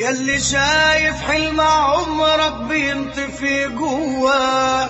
ياللي شايف حلم عمرك بينطفي جواك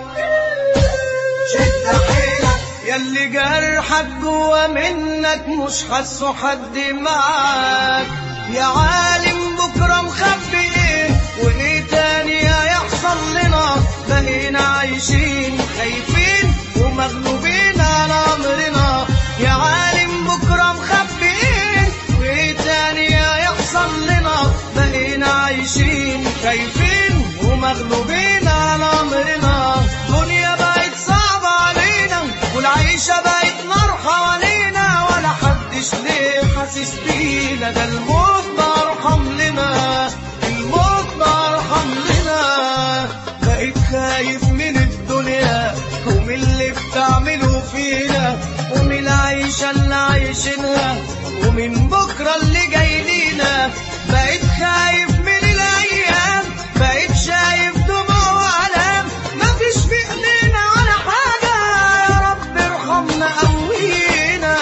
شد حيلك ياللي جرحك جوا منك مش حاسه حد معاك يا عالم بكره مخبي ايه وايه تاني هيحصل لنا بقينا عايشين خايفين ومغلوبين على امرنا يا عالم بكره مخبي ايه وايه تاني هيحصل لنا بقينا عايشين خايفين ومغلوبين على امرنا دنيا بقت صعبة علينا والعيشة بقت نار حوالينا ولا حدش ليه حاسس بينا ده الموت ده ارحم لنا الموت ده ارحم لنا بقيت خايف من الدنيا ومن اللي بتعمله فينا ومن العيشة اللي عايشينها ومن بكرة اللي جاي لينا بقيت خايف من الأيام بقيت شايف دموع وألام مفيش في إيدينا ولا حاجة يا رب ارحمنا قوينا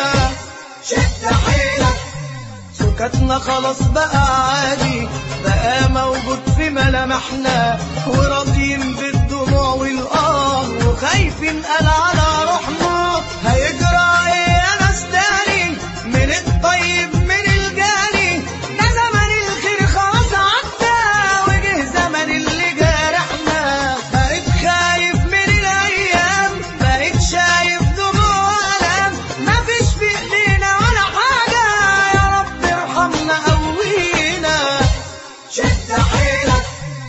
شد حيلك سكتنا خلاص بقى عادي بقى موجود في ملامحنا وراضيين بالدموع والآه وخايفين قال على روحنا هيجرى ايه يا ناس تاني من الطيب من الجاني ده زمن الخير خلاص عدى وجه زمن اللي جارحنا بقيت خايف من الايام بقيت شايف دموع والام مفيش في ايدينا ولا حاجه يا رب ارحمنا قوينا شد حيلك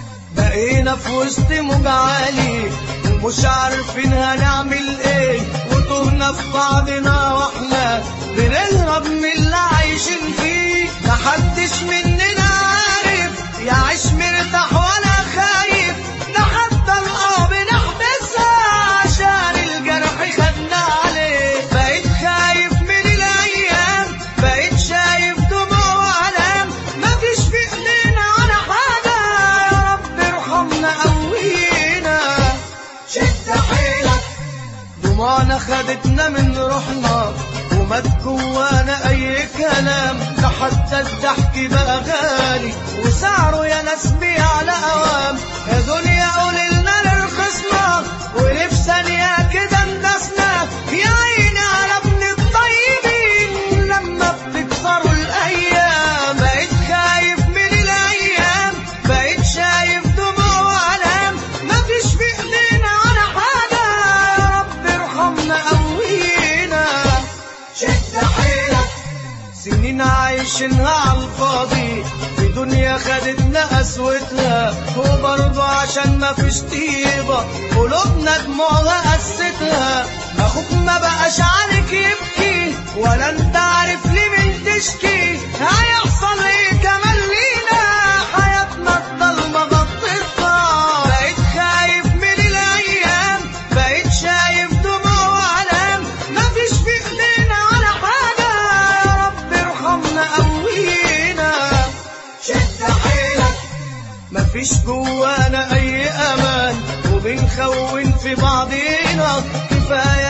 بقينا في وسط موج عالي ومش عارفين هنعمل ايه وتهنا في بعضنا واحنا بنهرب من اللي عايشين فيه محدش مننا عارف يعيش مرتاح ولا خايف ده حتى الاه بنحبسها عشان الجرح خدنا عليه بقيت خايف من الايام بقيت شايف دموع والام مفيش في ايدينا ولا حاجه يا رب ارحمنا قوينا شد حيلك دموعنا خدتنا من روحنا ومات جوانا اي كلام ده حتى الضحك بقى غالي وسعره يا ناس بيعلى اوام يا دنيا قولي لنا نرخصنا وفي ثانيه كده اندسنا يا عيني على ابن الطيبين لما بتكسروا الايام بقيت خايف من الايام بقيت شايف دموع والام مفيش في ايدينا ولا حاجه يا رب ارحمنا قوينا شد حيلك سنين عايشينها على الفاضي في دنيا خدتنا قسوتها وبرضه عشان ما فيش طيبة قلوبنا دموعها قستها اخوك ما بقاش عليك يبكي ولا انت عارف ليه من تشكي هيحصل ايه كمان لينا حياتنا الضلمة غطتها بقيت خايف من الايام بقيت شايف دموع والام مفيش في ايدينا ولا حاجة يا رب ارحمنا قوينا شد حيلك مفيش جوانا اي امان وبنخون في بعضينا كفايه